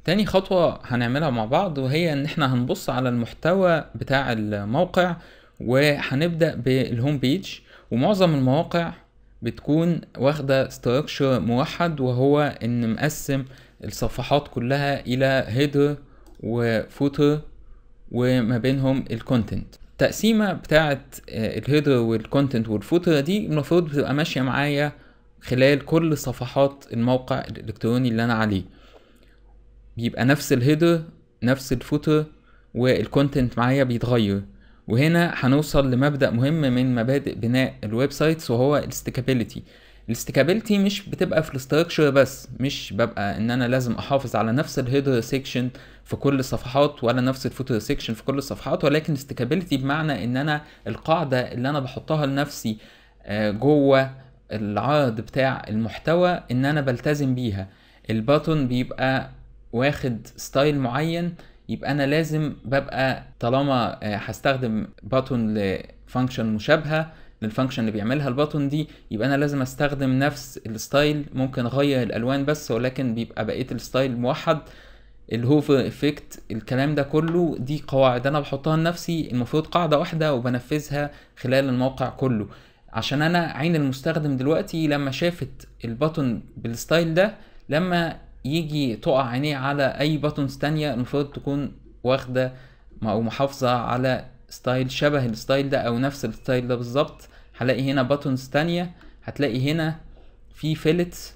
تاني خطوة هنعملها مع بعض وهي ان احنا هنبص على المحتوى بتاع الموقع وهنبدأ بالهوم بيج ومعظم المواقع بتكون واخدة ستراكشر موحد وهو ان مقسم الصفحات كلها الى هيدر وفوتر وما بينهم الكونتنت التقسيمة بتاعت الهيدر والكونتنت والفوتر دي المفروض بتبقى ماشية معايا خلال كل صفحات الموقع الالكتروني اللي انا عليه بيبقى نفس الهيدر نفس الفوتر والكونتنت معايا بيتغير وهنا هنوصل لمبدأ مهم من مبادئ بناء الويب سايتس وهو الاستيكابيليتي الاستيكابيليتي مش بتبقى في الاستراكشر بس مش ببقى ان انا لازم احافظ على نفس الهيدر سيكشن في كل الصفحات ولا نفس الفوتر سيكشن في كل الصفحات ولكن استيكابيليتي بمعنى ان انا القاعدة اللي انا بحطها لنفسي جوه العرض بتاع المحتوى ان انا بلتزم بيها الباتون بيبقى واخد ستايل معين يبقى انا لازم ببقى طالما هستخدم باتون لفانكشن مشابهه للفانكشن اللي بيعملها الباتون دي يبقى انا لازم استخدم نفس الستايل ممكن اغير الالوان بس ولكن بيبقى بقيه الستايل موحد الهوفر افكت الكلام ده كله دي قواعد انا بحطها لنفسي المفروض قاعده واحده وبنفذها خلال الموقع كله عشان انا عين المستخدم دلوقتي لما شافت الباتون بالستايل ده لما يجي تقع عينيه على اي باتونز تانية المفروض تكون واخدة او محافظة على ستايل شبه الستايل ده او نفس الستايل ده بالظبط هلاقي هنا باتونز تانية هتلاقي هنا في فيلت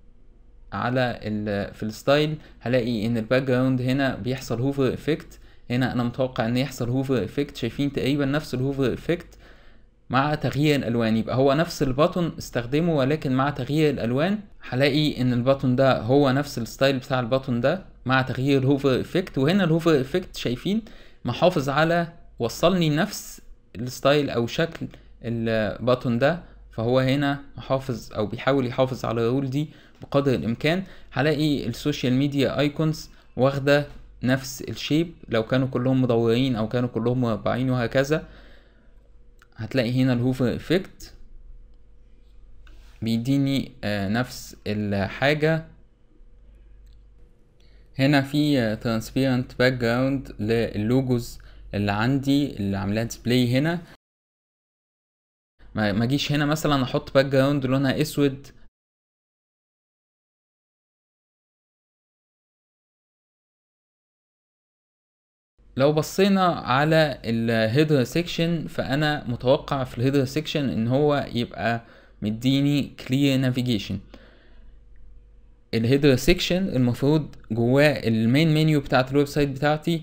على ال في الستايل هلاقي ان الباك جراوند هنا بيحصل هوفر افكت هنا انا متوقع ان يحصل هوفر افكت شايفين تقريبا نفس الهوفر افكت مع تغيير الالوان يبقى هو نفس الباتون استخدمه ولكن مع تغيير الالوان هلاقي ان الباتون ده هو نفس الستايل بتاع الباتون ده مع تغيير الهوفر افكت وهنا الهوفر افكت شايفين محافظ على وصلني نفس الستايل او شكل الباتون ده فهو هنا محافظ او بيحاول يحافظ على الرول دي بقدر الامكان هلاقي السوشيال ميديا ايكونز واخده نفس الشيب لو كانوا كلهم مدورين او كانوا كلهم مربعين وهكذا هتلاقي هنا الهوفر افكت بيديني آه نفس الحاجة هنا في ترانسبيرنت باك جراوند للوجوز اللي عندي اللي عاملاها ديسبلاي هنا ما اجيش هنا مثلا احط باك جراوند لونها اسود لو بصينا على الهيدر سيكشن فانا متوقع في الهيدر سيكشن ان هو يبقى مديني كلير نافيجيشن الهيدر سيكشن المفروض جواه المين منيو بتاعت الويب سايت بتاعتي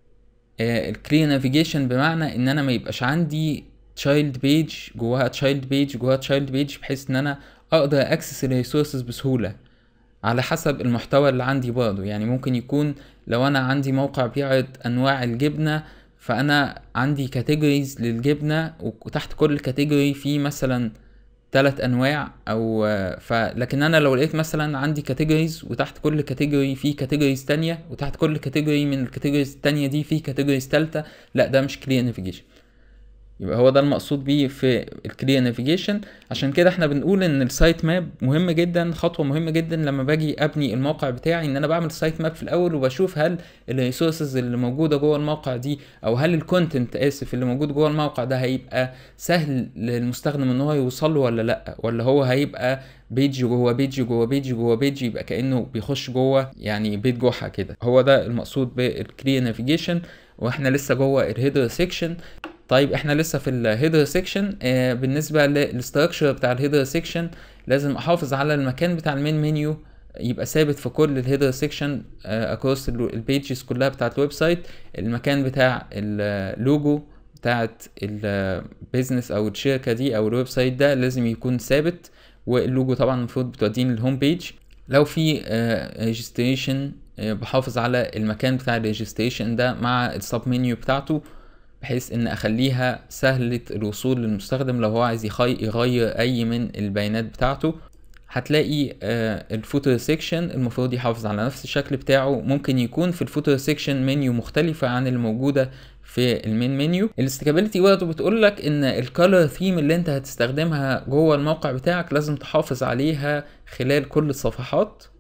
الكلير نافيجيشن بمعنى ان انا ما يبقاش عندي تشايلد بيج جواها تشايلد بيج جواها تشايلد بيج بحيث ان انا اقدر اكسس الريسورسز بسهوله على حسب المحتوى اللي عندي برضه يعني ممكن يكون لو انا عندي موقع بيعرض انواع الجبنه فانا عندي كاتيجوريز للجبنه وتحت كل كاتيجوري في مثلا ثلاث انواع او ف لكن انا لو لقيت مثلا عندي كاتيجوريز وتحت كل كاتيجوري في كاتيجوريز تانية وتحت كل كاتيجوري من الكاتيجوريز التانية دي في كاتيجوريز تالتة لا ده مش كلير نافيجيشن يبقى هو ده المقصود بيه في الكلير نافيجيشن عشان كده احنا بنقول ان السايت ماب مهم جدا خطوه مهمه جدا لما باجي ابني الموقع بتاعي ان انا بعمل سايت ماب في الاول وبشوف هل الريسورسز اللي موجوده جوه الموقع دي او هل الكونتنت اسف اللي موجود جوه الموقع ده هيبقى سهل للمستخدم ان هو يوصل له ولا لا ولا هو هيبقى بيج جوه بيج جوه بيج جوه بيج يبقى كانه بيخش جوه يعني بيت جحا كده هو ده المقصود بالكلير نافيجيشن واحنا لسه جوه الهيدر سيكشن طيب احنا لسه في الهيدر سيكشن آه بالنسبه للاستراكشر بتاع الهيدر سيكشن لازم احافظ على المكان بتاع المين منيو يبقى ثابت في كل الهيدر سيكشن اكروس البيجز كلها بتاعت الويب سايت المكان بتاع اللوجو بتاعت البيزنس او الشركه دي او الويب سايت ده لازم يكون ثابت واللوجو طبعا المفروض بتوديني للهوم بيج لو في ريجستريشن بحافظ على المكان بتاع الريجستريشن ده مع السب منيو بتاعته بحيث ان اخليها سهلة الوصول للمستخدم لو هو عايز يغير اي من البيانات بتاعته هتلاقي الفوتر سيكشن المفروض يحافظ على نفس الشكل بتاعه ممكن يكون في الفوتر سيكشن منيو مختلفة عن اللي موجودة في المين منيو الاستيكابيلتي برضه بتقول لك ان الكالر ثيم اللي انت هتستخدمها جوه الموقع بتاعك لازم تحافظ عليها خلال كل الصفحات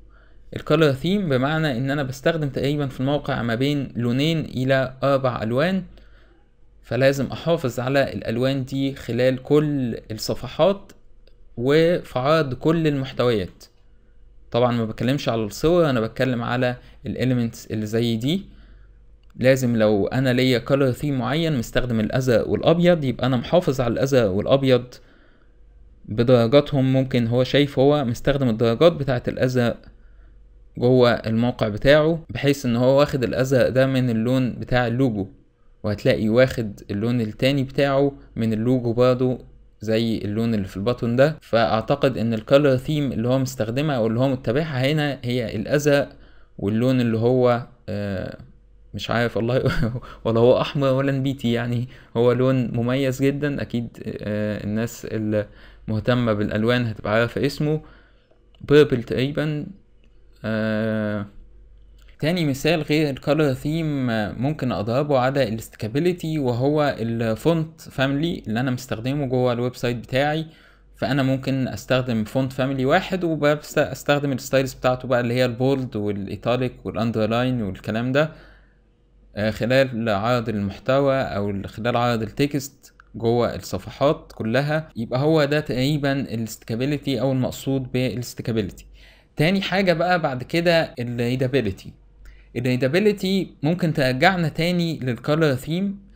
الكولر ثيم بمعنى ان انا بستخدم تقريبا في الموقع ما بين لونين الى اربع الوان فلازم احافظ على الالوان دي خلال كل الصفحات وفي عرض كل المحتويات طبعا ما بتكلمش على الصور انا بتكلم على الاليمنتس اللي زي دي لازم لو انا ليا كولر ثيم معين مستخدم الازرق والابيض يبقى انا محافظ على الازرق والابيض بدرجاتهم ممكن هو شايف هو مستخدم الدرجات بتاعه الازرق جوه الموقع بتاعه بحيث ان هو واخد الازرق ده من اللون بتاع اللوجو وهتلاقي واخد اللون التاني بتاعه من اللوجو برضه زي اللون اللي في البطن ده فاعتقد ان الكالر ثيم اللي هو مستخدمها او اللي هو متبعها هنا هي الازرق واللون اللي هو آه مش عارف والله ولا هو احمر ولا نبيتي يعني هو لون مميز جدا اكيد آه الناس اللي مهتمة بالالوان هتبقى عارفة اسمه بيربل تقريبا آه تاني مثال غير الكالر ثيم ممكن اضربه على الاستكابيليتي وهو الفونت فاميلي اللي انا مستخدمه جوه الويب سايت بتاعي فانا ممكن استخدم فونت فاميلي واحد وبستخدم الستايلز بتاعته بقى اللي هي البولد والايتاليك والاندرلاين والكلام ده خلال عرض المحتوى او خلال عرض التكست جوه الصفحات كلها يبقى هو ده تقريبا الاستكابيليتي او المقصود بالاستكابيليتي تاني حاجة بقى بعد كده الريدابيليتي الريدابيليتي ممكن ترجعنا تاني للكالر ثيم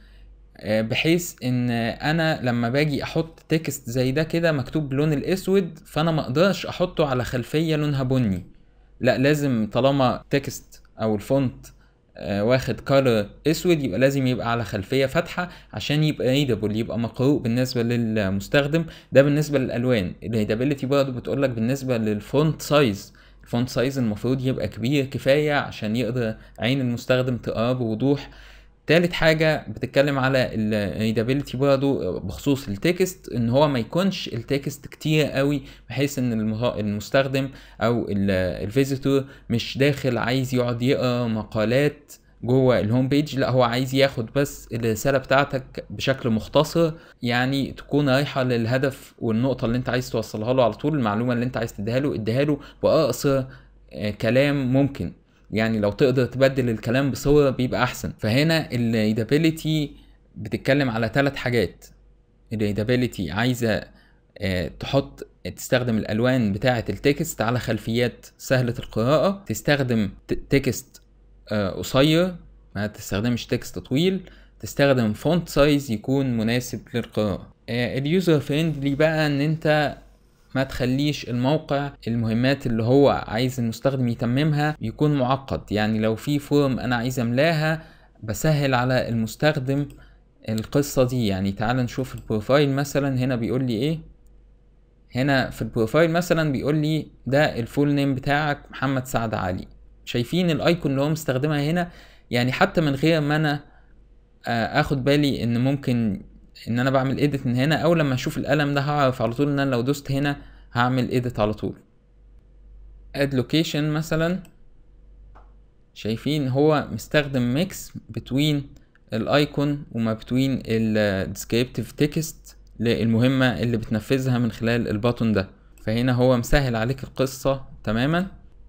بحيث ان انا لما باجي احط تكست زي ده كده مكتوب بلون الاسود فانا ما اقدرش احطه على خلفية لونها بني لا لازم طالما تكست او الفونت واخد كالر اسود يبقى لازم يبقى على خلفيه فاتحه عشان يبقى ريدابل يبقى مقروء بالنسبه للمستخدم ده بالنسبه للالوان الريدابيلتي برضه بتقولك بالنسبه للفونت سايز الفونت سايز المفروض يبقى كبير كفايه عشان يقدر عين المستخدم تقراه بوضوح تالت حاجة بتتكلم على الريدابيلتي برضه بخصوص التكست ان هو ما يكونش التكست كتير قوي بحيث ان المستخدم او الفيزيتور مش داخل عايز يقعد يقرا مقالات جوه الهوم بيج لا هو عايز ياخد بس الرساله بتاعتك بشكل مختصر يعني تكون رايحه للهدف والنقطه اللي انت عايز توصلها له على طول المعلومه اللي انت عايز تديها له اديها له باقصر كلام ممكن يعني لو تقدر تبدل الكلام بصورة بيبقى أحسن فهنا الريدابيليتي بتتكلم على ثلاث حاجات الريدابيليتي عايزة اه تحط تستخدم الألوان بتاعة التكست على خلفيات سهلة القراءة تستخدم تكست اه قصير ما تستخدمش تكست طويل تستخدم فونت سايز يكون مناسب للقراءة اه اليوزر فريندلي بقى ان انت ما تخليش الموقع المهمات اللي هو عايز المستخدم يتممها يكون معقد يعني لو في فورم انا عايز املاها بسهل على المستخدم القصة دي يعني تعال نشوف البروفايل مثلا هنا بيقول لي ايه هنا في البروفايل مثلا بيقول لي ده الفول نيم بتاعك محمد سعد علي شايفين الايكون اللي هو مستخدمها هنا يعني حتى من غير ما انا اخد بالي ان ممكن ان انا بعمل ايديت من هنا او لما اشوف القلم ده هعرف على طول ان انا لو دوست هنا هعمل ايديت على طول اد لوكيشن مثلا شايفين هو مستخدم ميكس بتوين الايكون وما بتوين الديسكريبتيف تكست للمهمة اللي بتنفذها من خلال الباتون ده فهنا هو مسهل عليك القصة تماما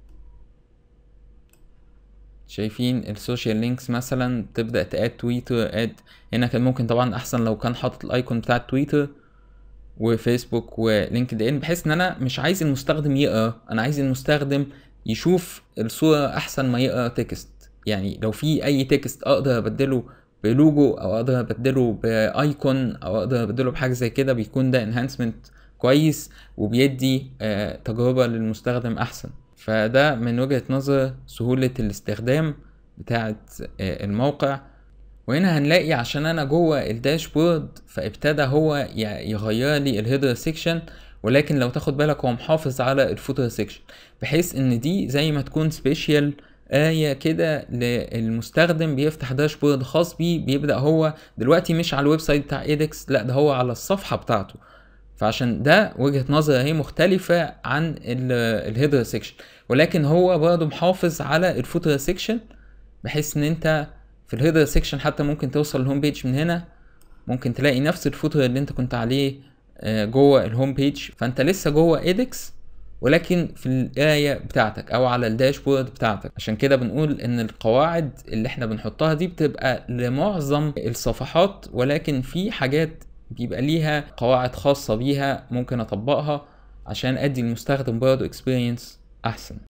شايفين السوشيال لينكس مثلا تبدا تاد تويتر اد هنا كان ممكن طبعا احسن لو كان حاطط الايكون بتاع تويتر وفيسبوك ولينكد ان بحيث ان انا مش عايز المستخدم يقرا انا عايز المستخدم يشوف الصوره احسن ما يقرا تكست يعني لو في اي تكست اقدر ابدله بلوجو او اقدر ابدله بايكون او اقدر ابدله بحاجه زي كده بيكون ده انهانسمنت كويس وبيدي آه تجربه للمستخدم احسن فده من وجهة نظر سهولة الاستخدام بتاعة الموقع وهنا هنلاقي عشان انا جوه الداشبورد فابتدى هو يغير لي الهيدر سيكشن ولكن لو تاخد بالك هو محافظ على الفوتر سيكشن بحيث ان دي زي ما تكون سبيشال آية كده للمستخدم بيفتح داشبورد خاص بيه بيبدأ هو دلوقتي مش على الويب سايت بتاع ايدكس لا ده هو على الصفحة بتاعته فعشان ده وجهة نظر هي مختلفة عن الهيدر سيكشن ولكن هو برضه محافظ على الفوتر سيكشن بحيث ان انت في الهيدر سيكشن حتى ممكن توصل الهوم بيج من هنا ممكن تلاقي نفس الفوتر اللي انت كنت عليه جوه الهوم بيج فانت لسه جوه ايدكس ولكن في القراية بتاعتك او على الداشبورد بتاعتك عشان كده بنقول ان القواعد اللي احنا بنحطها دي بتبقى لمعظم الصفحات ولكن في حاجات بيبقى ليها قواعد خاصة بيها ممكن اطبقها عشان ادي المستخدم برضه experience احسن